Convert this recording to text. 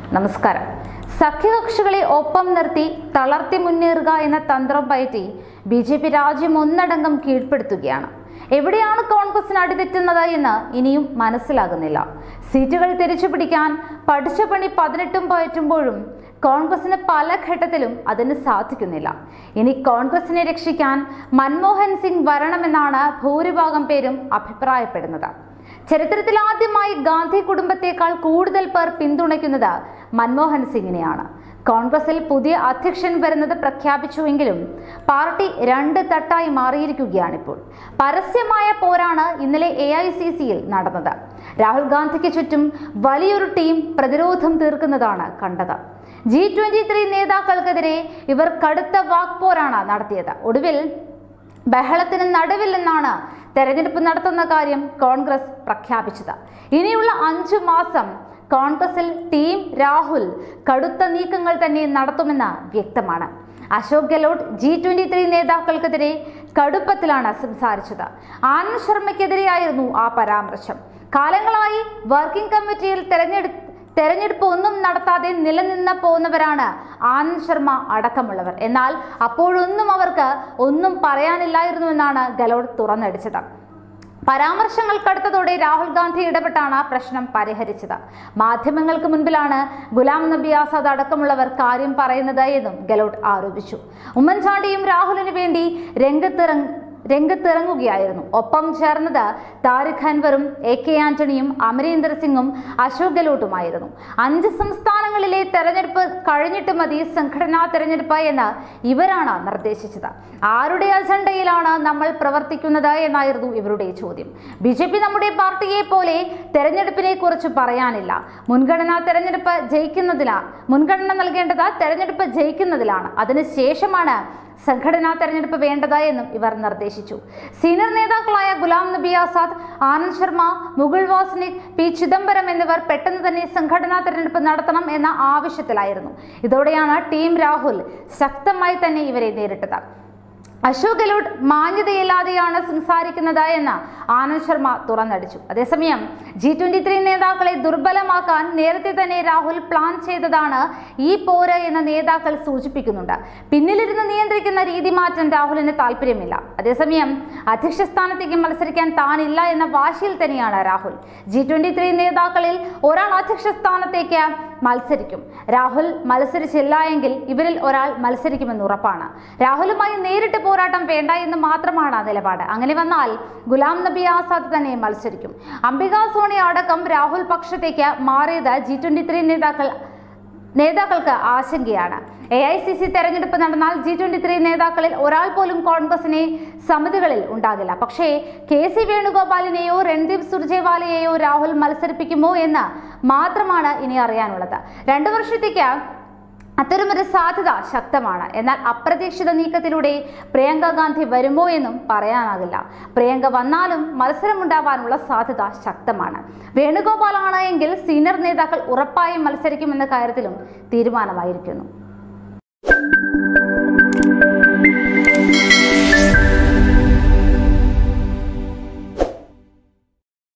നമസ്കാരം സഖ്യകക്ഷികളെ ഒപ്പം നിർത്തി തളർത്തി മുന്നേറുക എന്ന തന്ത്രം പയറ്റി ബി ജെ പി രാജ്യം ഒന്നടങ്കം കീഴ്പ്പെടുത്തുകയാണ് എവിടെയാണ് കോൺഗ്രസിന് അടിതെറ്റുന്നത് എന്ന് ഇനിയും മനസ്സിലാകുന്നില്ല സീറ്റുകൾ തിരിച്ചുപിടിക്കാൻ പഠിച്ച പണി പതിനെട്ടും പയറ്റുമ്പോഴും കോൺഗ്രസിന് പല ഘട്ടത്തിലും അതിന് സാധിക്കുന്നില്ല ഇനി കോൺഗ്രസിനെ രക്ഷിക്കാൻ മൻമോഹൻ സിംഗ് വരണമെന്നാണ് ഭൂരിഭാഗം പേരും അഭിപ്രായപ്പെടുന്നത് ചരിത്രത്തിൽ ആദ്യമായി ഗാന്ധി കുടുംബത്തെക്കാൾ കൂടുതൽ പേർ പിന്തുണയ്ക്കുന്നത് മൻമോഹൻ സിംഗിനെയാണ് കോൺഗ്രസിൽ പുതിയ അധ്യക്ഷൻ വരുന്നത് പ്രഖ്യാപിച്ചുവെങ്കിലും പാർട്ടി രണ്ട് തട്ടായി മാറിയിരിക്കുകയാണിപ്പോൾ പരസ്യമായ പോരാണ് ഇന്നലെ എ ഐ സി സിയിൽ നടന്നത് രാഹുൽ ഗാന്ധിക്ക് ചുറ്റും വലിയൊരു ടീം പ്രതിരോധം തീർക്കുന്നതാണ് കണ്ടത് ജി ട്വന്റി ത്രീ നേതാക്കൾക്കെതിരെ ഇവർ കടുത്ത വാക്പോരാണ് നടത്തിയത് ഒടുവിൽ ബഹളത്തിന് നടുവിൽ നിന്നാണ് തെരഞ്ഞെടുപ്പ് നടത്തുന്ന കാര്യം കോൺഗ്രസ് പ്രഖ്യാപിച്ചത് ഇനിയുള്ള അഞ്ചു മാസം കോൺഗ്രസിൽ ടീം രാഹുൽ കടുത്ത നീക്കങ്ങൾ തന്നെ നടത്തുമെന്ന് വ്യക്തമാണ് അശോക് ഗെഹ്ലോട്ട് ജി ട്വന്റി ത്രീ നേതാക്കൾക്കെതിരെ കടുപ്പത്തിലാണ് സംസാരിച്ചത് ആനന്ദ് ശർമ്മയ്ക്കെതിരെയായിരുന്നു ആ പരാമർശം കാലങ്ങളായി വർക്കിംഗ് കമ്മിറ്റിയിൽ തെരഞ്ഞെടുപ്പ് തെരഞ്ഞെടുപ്പ് ഒന്നും നടത്താതെ നിലനിന്ന് പോകുന്നവരാണ് ആനന്ദ് ശർമ്മ അടക്കമുള്ളവർ എന്നാൽ അപ്പോഴൊന്നും അവർക്ക് ഒന്നും പറയാനില്ലായിരുന്നുവെന്നാണ് ഗെലോട്ട് തുറന്നടിച്ചത് പരാമർശങ്ങൾ കടുത്തതോടെ രാഹുൽ ഗാന്ധി ഇടപെട്ടാണ് പ്രശ്നം പരിഹരിച്ചത് മാധ്യമങ്ങൾക്ക് മുൻപിലാണ് ഗുലാം നബി ആസാദ് അടക്കമുള്ളവർ കാര്യം പറയുന്നത് എന്നും ഗെലോട്ട് ആരോപിച്ചു ഉമ്മൻചാണ്ടിയും രാഹുലിന് വേണ്ടി രംഗത്തിറങ്ങ രംഗത്തിറങ്ങുകയായിരുന്നു ഒപ്പം ചേർന്നത് താരിഖ് അൻവറും എ കെ ആന്റണിയും അമരീന്ദർ സിംഗും അശോക് ഗെലോട്ടുമായിരുന്നു അഞ്ച് സംസ്ഥാനങ്ങളിലെ തെരഞ്ഞെടുപ്പ് കഴിഞ്ഞിട്ട് മതി സംഘടനാ തെരഞ്ഞെടുപ്പ് എന്ന് ഇവരാണ് നിർദ്ദേശിച്ചത് ആരുടെ അജണ്ടയിലാണ് നമ്മൾ പ്രവർത്തിക്കുന്നത് എന്നായിരുന്നു ഇവരുടെ ചോദ്യം ബി ജെ പി നമ്മുടെ പാർട്ടിയെ പോലെ തെരഞ്ഞെടുപ്പിനെ കുറിച്ച് പറയാനില്ല മുൻഗണനാ തെരഞ്ഞെടുപ്പ് ജയിക്കുന്നതിലാണ് മുൻഗണന നൽകേണ്ടത് തെരഞ്ഞെടുപ്പ് ജയിക്കുന്നതിലാണ് അതിനുശേഷമാണ് സംഘടനാ തെരഞ്ഞെടുപ്പ് വേണ്ടത് എന്നും ഇവർ നിർദ്ദേശിച്ചു സീനിയർ നേതാക്കളായ ഗുലാം നബി ആസാദ് ആനന്ദ് ശർമ്മ മുകുൾ വാസ്നിക് പി ചിദംബരം എന്നിവർ പെട്ടെന്ന് തന്നെ സംഘടനാ തെരഞ്ഞെടുപ്പ് നടത്തണം എന്ന ആവശ്യത്തിലായിരുന്നു ഇതോടെയാണ് ടീം രാഹുൽ ശക്തമായി തന്നെ ഇവരെ നേരിട്ടത് അശോക് ഗെഹ്ലോട്ട് മാന്യതയില്ലാതെയാണ് സംസാരിക്കുന്നത് എന്ന് ആനന്ദ് ശർമ്മ തുറന്നടിച്ചു അതേസമയം ജി ട്വന്റി ത്രീ നേതാക്കളെ ദുർബലമാക്കാൻ നേരത്തെ തന്നെ രാഹുൽ പ്ലാൻ ചെയ്തതാണ് ഈ പോര് എന്ന് നേതാക്കൾ സൂചിപ്പിക്കുന്നുണ്ട് പിന്നിലിരുന്ന് നിയന്ത്രിക്കുന്ന രീതി മാറ്റാൻ രാഹുലിന് താല്പര്യമില്ല അതേസമയം അധ്യക്ഷ സ്ഥാനത്തേക്ക് മത്സരിക്കാൻ താനില്ല എന്ന വാശിയിൽ തന്നെയാണ് രാഹുൽ ജി ട്വന്റി ത്രീ നേതാക്കളിൽ ഒരാൾ അധ്യക്ഷ സ്ഥാനത്തേക്ക് മത്സരിക്കും രാഹുൽ മത്സരിച്ചില്ല എങ്കിൽ ഇവരിൽ ഒരാൾ മത്സരിക്കുമെന്ന് ഉറപ്പാണ് രാഹുലുമായി നേരിട്ട് പോരാട്ടം വേണ്ട എന്ന് മാത്രമാണ് നിലപാട് അങ്ങനെ വന്നാൽ ഗുലാം നബി ആസാദ് തന്നെ മത്സരിക്കും അംബിക സോണി അടക്കം രാഹുൽ പക്ഷത്തേക്ക് മാറിയത് ജി ട്വന്റി ത്രീ നേതാക്കൾ നേതാക്കൾക്ക് ആശങ്കയാണ് എ ഐ സി സി തെരഞ്ഞെടുപ്പ് നടന്നാൽ ജി ട്വന്റി ത്രീ നേതാക്കളിൽ ഒരാൾ പോലും കോൺഗ്രസിനെ സമിതികളിൽ ഉണ്ടാകില്ല പക്ഷേ കെ സി വേണുഗോപാലിനെയോ രൺദീപ് സുർജേവാലയെയോ രാഹുൽ മത്സരിപ്പിക്കുമോ എന്ന് മാത്രമാണ് ഇനി അറിയാനുള്ളത് രണ്ടു വർഷത്തേക്ക് അത്തരമൊരു സാധ്യത ശക്തമാണ് എന്നാൽ അപ്രതീക്ഷിത നീക്കത്തിലൂടെ പ്രിയങ്ക ഗാന്ധി വരുമോ എന്നും പറയാനാകില്ല പ്രിയങ്ക വന്നാലും മത്സരമുണ്ടാവാനുള്ള സാധ്യത ശക്തമാണ് വേണുഗോപാലാണ് എങ്കിൽ സീനിയർ നേതാക്കൾ ഉറപ്പായും മത്സരിക്കുമെന്ന കാര്യത്തിലും തീരുമാനമായിരിക്കുന്നു